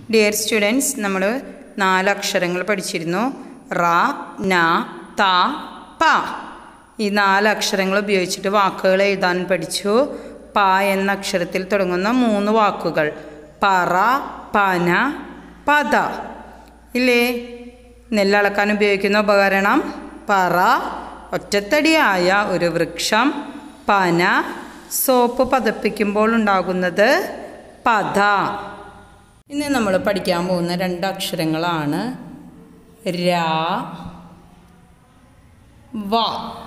Dear students നമ്മൾ നാല് അക്ഷരങ്ങൾ പഠിച്ചിരുന്നു റ ന ത പ ഈ നാല് അക്ഷരങ്ങൾ ഉപയോഗിച്ചിട്ട് വാക്കുകൾ എഴുതാൻ പഠിച്ചു പ എന്ന അക്ഷരത്തിൽ തുടങ്ങുന്ന മൂന്ന് വാക്കുകൾ പറ പന പത ഇല്ലേ നെല്ലളക്കാൻ ഉപയോഗിക്കുന്ന ഉപകരണം പറ ഒറ്റത്തടിയായ ഒരു വൃക്ഷം പന സോപ്പ് പതപ്പിക്കുമ്പോൾ ഉണ്ടാകുന്നത് പത ഇന്ന് നമ്മൾ പഠിക്കാൻ പോകുന്ന രണ്ട് അക്ഷരങ്ങളാണ് രാ വ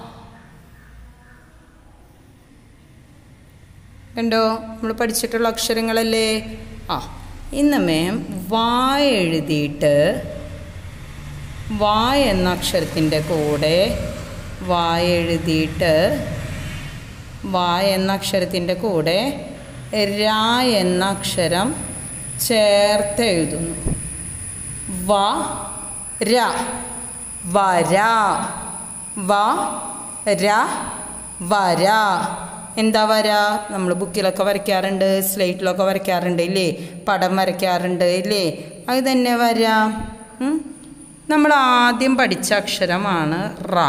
കണ്ടോ നമ്മൾ പഠിച്ചിട്ടുള്ള അക്ഷരങ്ങളല്ലേ ആ ഇന്ന് മേം വാ എഴുതിയിട്ട് വാ എന്ന അക്ഷരത്തിൻ്റെ കൂടെ വാ എഴുതിയിട്ട് വാ എന്ന അക്ഷരത്തിൻ്റെ കൂടെ രാ എന്ന അക്ഷരം ചേർത്ത് എഴുതുന്നു വ ര വര വ ര വര എന്താ വര നമ്മൾ ബുക്കിലൊക്കെ വരയ്ക്കാറുണ്ട് സ്ലേറ്റിലൊക്കെ വരയ്ക്കാറുണ്ട് ഇല്ലേ പടം വരയ്ക്കാറുണ്ട് ഇല്ലേ അത് തന്നെ വര ഉം? നമ്മൾ ആദ്യം പഠിച്ച അക്ഷരമാണ് റ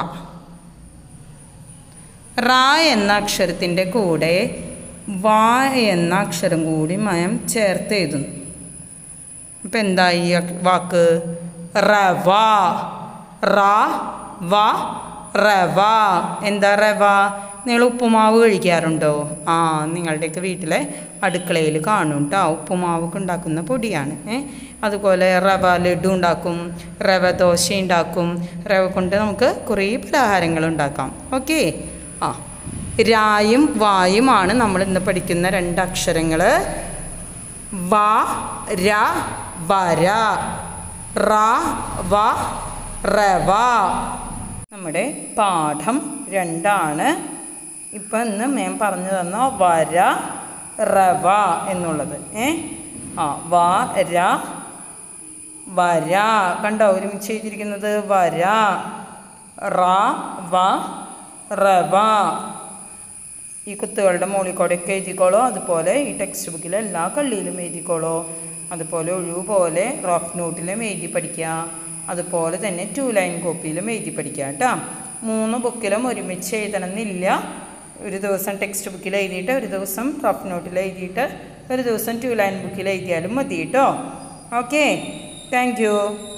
റ എന്ന അക്ഷരത്തിൻ്റെ കൂടെ വാ എന്ന അക്ഷരം കൂടി മയം ചേർത്ത് എഴുതുന്നു അപ്പം എന്തായി ഈ അക്- വാക്ക് റവ റ വ റവ എന്താ റവ നിങ്ങൾ ഉപ്പുമാവ് കഴിക്കാറുണ്ടോ ആ നിങ്ങളുടെയൊക്കെ വീട്ടിലെ അടുക്കളയിൽ കാണും കേട്ടോ ഉപ്പുമാവൊക്കെ ഉണ്ടാക്കുന്ന പൊടിയാണ് ഏ അതുപോലെ റവ ലഡു ഉണ്ടാക്കും റവ ദോശ ഉണ്ടാക്കും റവ കൊണ്ട് നമുക്ക് കുറേ പലഹാരങ്ങൾ ഉണ്ടാക്കാം ഓക്കെ ആ രായും വായുമാണ് നമ്മൾ ഇന്ന് പഠിക്കുന്ന രണ്ട് അക്ഷരങ്ങൾ വ ര വര റ വ റവ നമ്മുടെ പാഠം രണ്ടാണ് ഇപ്പം ഇന്ന് മേം പറഞ്ഞു തന്ന വര റവ എന്നുള്ളത് ഏ ആ വ ര വര കണ്ടോ ഒരുമിച്ച് എഴുതിയിരിക്കുന്നത് വര റ വ റവ ഈ കുത്തുകളുടെ മുകളിൽ കൂടെയൊക്കെ എഴുതിക്കോളോ അതുപോലെ ഈ ടെക്സ്റ്റ് ബുക്കിലെ എല്ലാ കള്ളിയിലും എഴുതിക്കോളോ അതുപോലെ ഒഴിവ് പോലെ റഫ് നോട്ടിലും എഴുതി പഠിക്കുക അതുപോലെ തന്നെ ടു ലൈൻ കോപ്പിയിലും എഴുതി പഠിക്കുക കേട്ടോ മൂന്ന് ബുക്കിലും ഒരുമിച്ച് എഴുതണമെന്നില്ല ഒരു ദിവസം ടെക്സ്റ്റ് ബുക്കിൽ എഴുതിയിട്ട് ഒരു ദിവസം റഫ് നോട്ടിൽ എഴുതിയിട്ട് ഒരു ദിവസം ടു ലൈൻ ബുക്കിൽ എഴുതിയാലും മതി കേട്ടോ ഓക്കെ താങ്ക് യു